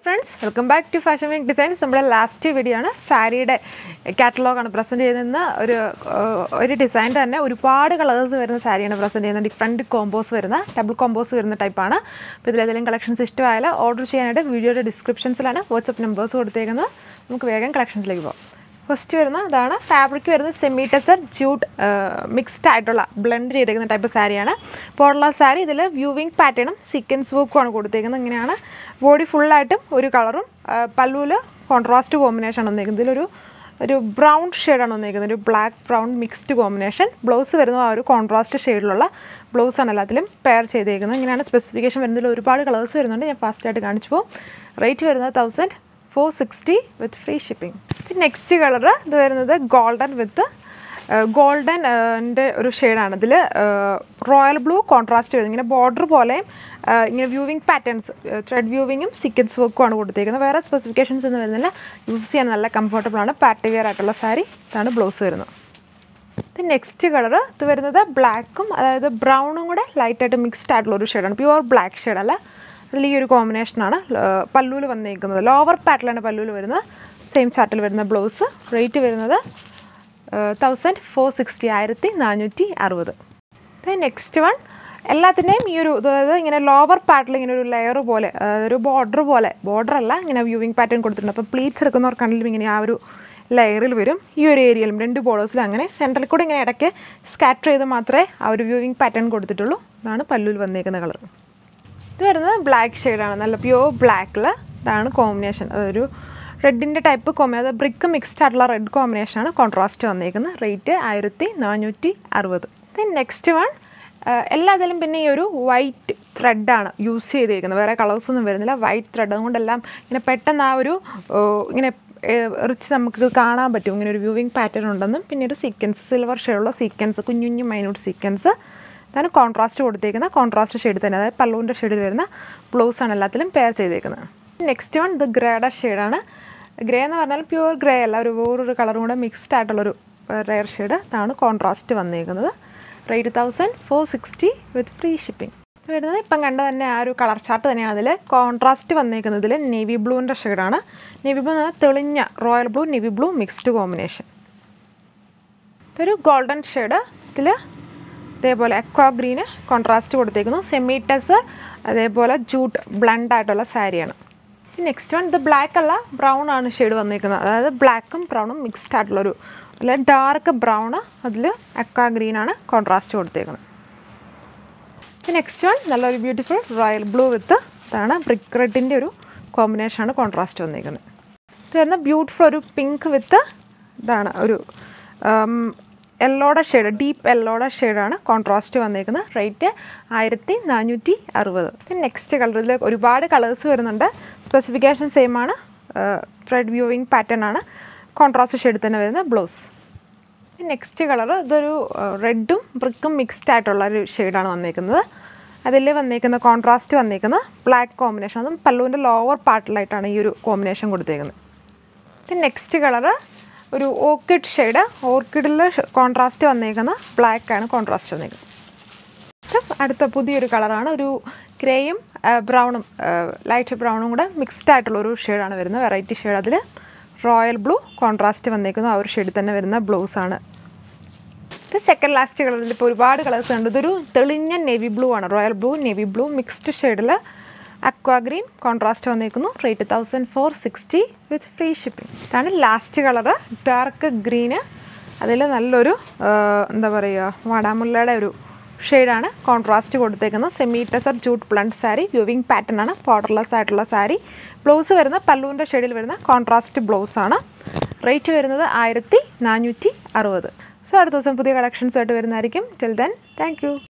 friends welcome back to fashion week designs നമ്മുടെ last video ആണ് സാരിയുടെ കാറ്റലോഗാണ് പ്രസൻറ്റ് ചെയ്യുന്ന ഒരു ഏഹ്, ഒരു ഡിസൈൻ തന്നെ ഒരുപാട് കളേഴ്സ് വരുന്ന സാരിയാണ് പ്രസൻറ്റ് ചെയ്യുന്നത് ഡിഫറെൻറ്റ് കോമ്പോസ് വരുന്ന ഡബിൾ കോമ്പോസ് വരുന്ന ടൈപ്പാണ് അപ്പോൾ ഇതിലേതെങ്കിലും കളക്ഷൻസ് ഇഷ്ടമായാൽ ഓർഡർ ചെയ്യാനായിട്ട് വീഡിയോയുടെ ഡിസ്ക്രിപ്ഷൻസിലാണ് വാട്സപ്പ് നമ്പേഴ്സ് കൊടുത്തേക്കുന്നത് നമുക്ക് വേഗം കളക്ഷൻസിലേക്ക് പോകാം ഫസ്റ്റ് വരുന്ന ഇതാണ് ഫാബ്രിക് വരുന്നത് സെമി ടെസർ ജൂട്ട് മിക്സ്ഡ് ആയിട്ടുള്ള ബ്ലെൻഡ് ചെയ്തേക്കുന്ന ടൈപ്പ് സാരിയാണ് പോളുള്ള സാരി ഇതിൽ വ്യൂവിങ് പാറ്റേണും സീക്വൻസ് വർക്കുമാണ് കൊടുത്തേക്കുന്നത് ഇങ്ങനെയാണ് ബോഡി ഫുള്ളായിട്ടും ഒരു കളറും പല്ലുവിൽ കോൺട്രാസ്റ്റ് കോമ്പിനേഷൻ ആണ് വന്നേക്കുന്നത് ഇതിലൊരു ഒരു ബ്രൗൺ ഷെയ്ഡാണ് വന്നേക്കുന്നത് ഒരു black brown mixed combination blouse വരുന്നത് ആ ഒരു കോൺട്രാസ്റ്റ് ഷെയ്ഡിലുള്ള ബ്ലൗസാണ് എല്ലാത്തിലും പെയർ ചെയ്തേക്കുന്നത് ഇങ്ങനെയാണ് സ്പെസിഫിക്കേഷൻ വരുന്നതിൽ ഒരുപാട് കളേഴ്സ് വരുന്നുണ്ട് ഞാൻ ഫാസ്റ്റായിട്ട് കാണിച്ചു പോകും റേറ്റ് വരുന്നത് thousand four sixty with free shipping പിന്നെ നെക്സ്റ്റ് കളർ ഇത് വരുന്നത് ഗോൾഡൻ വിത്ത് ഗോൾഡൻ ൻ്റെ ഒരു ഷെയ്ഡാണ് ഇതിൽ റോയൽ ബ്ലൂ കോൺട്രാസ്റ്റ് വരുന്നത് ഇങ്ങനെ ബോർഡർ പോലെ ആ, ഇങ്ങനെ വ്യൂവിങ് പാറ്റേൺസ് ത്രെഡ് വ്യൂവിങ്ങും സീക്വൻസ് വർക്കുമാണ് കൊടുത്തേക്കുന്നത് വേറെ സ്പെസിഫിക്കേഷൻസ് ഒന്നും വരുന്നില്ല യൂസ് ചെയ്യാൻ നല്ല കംഫർട്ടബിൾ ആണ് പാർട്ടി വെയർ ആയിട്ടുള്ള സാരി ഇതാണ് ബ്ലൗസ് വരുന്നത് പിന്നെ നെക്സ്റ്റ് കളർ ഇത് വരുന്നത് ബ്ലാക്കും അതായത് ബ്രൗണും കൂടെ ലൈറ്റായിട്ട് മിക്സ്ഡ് ആയിട്ടുള്ള ഒരു ഷെയ്ഡാണ് പ്യുവർ ബ്ലാക്ക് ഷെയ്ഡല്ല അതിൽ ഈ ഒരു കോമ്പിനേഷനാണ് പല്ലൂല് വന്നേക്കുന്നത് ലോവർ പാറ്റിലാണ് പല്ലൂല് വരുന്നത് സെയിം ചാർട്ടിൽ വരുന്ന ബ്ലൗസ് റേറ്റ് വരുന്നത് തൗസൻഡ് ഫോർ സിക്സ്റ്റി ആയിരത്തി നാനൂറ്റി അറുപത് നെക്സ്റ്റ് വൺ എല്ലാത്തിൻ്റെയും ഈ ഒരു അതായത് ഇങ്ങനെ ലോവർ പാർട്ടിൽ ഇങ്ങനെ ഒരു ലെയർ പോലെ അതായത് ഒരു ബോർഡർ പോലെ ബോർഡർ അല്ല ഇങ്ങനെ വ്യൂവിങ് പാറ്റേൺ കൊടുത്തിട്ടുണ്ട് അപ്പോൾ പ്ലീറ്റ്സ് എടുക്കുന്നവർക്കാണെങ്കിലും ഇങ്ങനെ ആ ഒരു ലെയറിൽ വരും ഈ ഒരു ഏരിയയിലും രണ്ട് ബോർഡേഴ്സിലും അങ്ങനെ സെൻട്രൽ കൂടെ ഇങ്ങനെ ഇടയ്ക്ക് സ്കാറ്റർ ചെയ്ത് മാത്രമേ ആ ഒരു വ്യൂവിങ് പാറ്റേൺ കൊടുത്തിട്ടുള്ളൂ ഇതാണ് പല്ലുവിൽ വന്നേക്കുന്ന കളർ ഇത് വരുന്നത് ബ്ലാക്ക് ഷെയ്ഡാണ് നല്ല പ്യുവർ ബ്ലാക്കിൽ ഇതാണ് കോമ്പിനേഷൻ അതൊരു റെഡിൻ്റെ ടൈപ്പ് കോമ്പി അത് ബ്രിക്ക് മിക്സ്ഡ് ആയിട്ടുള്ള റെഡ് കോമ്പിനേഷനാണ് കോൺട്രാസ്റ്റ് വന്നേക്കുന്നത് റേറ്റ് ആയിരത്തി നാനൂറ്റി അറുപത് നെക്സ്റ്റ് വൺ എല്ലാത്തിലും പിന്നെ ഈ ഒരു വൈറ്റ് ത്രെഡാണ് യൂസ് ചെയ്തേക്കുന്നത് വേറെ കളേഴ്സ് ഒന്നും വരുന്നില്ല വൈറ്റ് ത്രെഡ് അതുകൊണ്ടെല്ലാം ഇങ്ങനെ പെട്ടെന്ന് ആ ഒരു ഏഹ്, ഇങ്ങനെ റിച്ച് നമുക്ക് കാണാൻ പറ്റും ഇങ്ങനെ ഒരു വ്യൂവിങ് പാറ്റേൺ ഉണ്ടെന്നും പിന്നെ ഒരു സീക്വൻസ് സിൽവർ ഷെയ്ഡുള്ള സീക്വൻസ് കുഞ്ഞു കുഞ്ഞു മൈന്യൂട്ട് സീക്വൻസ് ഇതാണ് കോൺട്രാസ്റ്റ് കൊടുത്തേക്കുന്ന കോൺട്രാസ്റ്റ് ഷെയ്ഡ് തന്നെ അതായത് പല്ലുവിൻ്റെ ഷെയ്ഡിൽ വരുന്ന ബ്ലൗസാണ് എല്ലാത്തിലും പെയർ ചെയ്തേക്കുന്നത് നെക്സ്റ്റ് വൺ ഇത് ഗ്രേഡർ ഷെയ്ഡാണ് ഗ്രേ എന്ന് പറഞ്ഞാൽ പ്യുവർ ഗ്രേ അല്ല ഒരു വേറൊരു കളറും കൂടെ മിക്സ്ഡ് ആയിട്ടുള്ളൊരു റെയർ ഷെയ്ഡ് ഇതാണ് കോൺട്രാസ്റ്റ് വന്നേക്കുന്നത് rate thousand four sixty with free shipping വരുന്നത് ഇപ്പം കണ്ട തന്നെ ആ ഒരു കളർ ചാർട്ട് തന്നെയാണ് അതിൽ കോൺട്രാസ്റ്റ് വന്നേക്കുന്നതിൽ നേവി ബ്ലൂവിൻ്റെ ഷെയ്ഡാണ് നേവി ബ്ലൂ എന്ന് പറഞ്ഞാൽ തെളിഞ്ഞ royal blue navy blue mixed combination ഇതൊരു ഗോൾഡൻ ഷെയ്ഡ് ഇതിൽ ഇതേപോലെ അക്വാ ഗ്രീന് കോൺട്രാസ്റ്റ് കൊടുത്തേക്കുന്നു സെമി ടെസർ അതേപോലെ ജൂട്ട് ബ്ലണ്ട് ആയിട്ടുള്ള സാരിയാണ് നെക്സ്റ്റ് വൺ ഇത് ബ്ലാക്ക് അല്ല ബ്രൗൺ ആണ് ഷെയ്ഡ് വന്നേക്കുന്നത് അതായത് ബ്ലാക്കും ബ്രൗണും മിക്സ്ഡ് ആയിട്ടുള്ളൊരു അല്ല ഡാർക്ക് ബ്രൗൺ അതിൽ അക്വാ ഗ്രീനാണ് കോൺട്രാസ്റ്റ് കൊടുത്തേക്കുന്നത് നെക്സ്റ്റ് വൺ നല്ലൊരു ബ്യൂട്ടിഫുൾ റോയൽ ബ്ലൂ വിത്ത് ഇതാണ് ബ്രിക്ക് റെഡിൻ്റെ ഒരു കോമ്പിനേഷനാണ് കോൺട്രാസ്റ്റ് വന്നിരിക്കുന്നത് ഇത് വരുന്ന ബ്യൂട്ടിഫുൾ ഒരു പിങ്ക് വിത്ത് ഇതാണ് ഒരു യെല്ലോടെ ഷെയ്ഡ് ഡീപ്പ് യെല്ലോടെ ഷെയ്ഡാണ് കോൺട്രാസ്റ്റ് വന്നിരിക്കുന്നത് റേറ്റ് ആയിരത്തി നാനൂറ്റി അറുപത് നെക്സ്റ്റ് കളർ ഇതിൽ ഒരുപാട് കളേഴ്സ് വരുന്നുണ്ട് സ്പെസിഫിക്കേഷൻ സെയിം ആണ് ത്രെഡ് വ്യൂവിങ് പാറ്റേൺ ആണ് കോൺട്രാസ്റ്റ് ഷെയ്ഡ് തന്നെ വരുന്ന ബ്ലൗസ് നെക്സ്റ്റ് കളർ ഇതൊരു റെഡും ബ്രിക്കും മിക്സ്ഡ് ആയിട്ടുള്ള ഒരു ഷെയ്ഡാണ് വന്നേക്കുന്നത് അതിൽ വന്നേക്കുന്ന കോൺട്രാസ്റ്റ് വന്നേക്കുന്നത് ബ്ലാക്ക് കോമ്പിനേഷൻ അതും പല്ലുവിൻ്റെ ലോവർ പാർട്ടിലായിട്ടാണ് ഈ ഒരു കോമ്പിനേഷൻ കൊടുത്തേക്കുന്നത് പിന്നെ നെക്സ്റ്റ് കളറ് ഒരു ഓർക്കിഡ് ഷെയ്ഡ് ഓർക്കിഡിൽ കോൺട്രാസ്റ്റ് വന്നേക്കുന്ന ബ്ലാക്ക് ആണ് കോൺട്രാസ്റ്റ് വന്നേക്കുന്നത് ഇത് അടുത്ത പുതിയൊരു കളറാണ് ഒരു ഗ്രേയും ബ്രൗണും ലൈറ്റ് ബ്രൗണും കൂടെ മിക്സ്ഡ് ആയിട്ടുള്ള ഒരു ഷെയ്ഡാണ് വരുന്നത് വെറൈറ്റി ഷെയ്ഡ് അതിൽ റോയൽ ബ്ലൂ കോൺട്രാസ്റ്റ് വന്നേക്കുന്ന ആ ഒരു ഷെയ്ഡിൽ തന്നെ വരുന്ന ബ്ലൗസാണ് ഇത് സെക്കൻഡ് ലാസ്റ്റ് കളറിൽ ഇപ്പോൾ ഒരുപാട് കളേഴ്സ് ഉണ്ട് ഇതൊരു തെളിഞ്ഞ നേവി ബ്ലൂ ആണ് royal blue navy blue mixed ഷെയ്ഡിൽ അക്വാ ഗ്രീൻ കോൺട്രാസ്റ്റ് വന്നേക്കുന്നു rate thousand four sixty with free shipping ഇതാണ് ലാസ്റ്റ് കളറ് ഡാർക്ക് ഗ്രീന് അതിൽ നല്ലൊരു ആ, എന്താ പറയുക വാടാമുല്ലയുടെ ഒരു ഷെയ്ഡാണ് കോൺട്രാസ്റ്റ് കൊടുത്തേക്കുന്നത് semi tussar jute blend sari weaving pattern ആണ് ബോർഡർലെസ് ആയിട്ടുള്ള സാരി ബ്ലൗസ് വരുന്ന പല്ലുവിൻ്റെ ഷെയ്ഡിൽ വരുന്ന കോൺട്രാസ്റ്റ് ബ്ലൗസ് ആണ് റേറ്റ് വരുന്നത് ആയിരത്തി നാനൂറ്റി അറുപത് സോ അടുത്ത ദിവസം പുതിയ കളക്ഷൻസ് ആയിട്ട് വരുന്നതായിരിക്കും ടിൽ ദെൻ താങ്ക് യു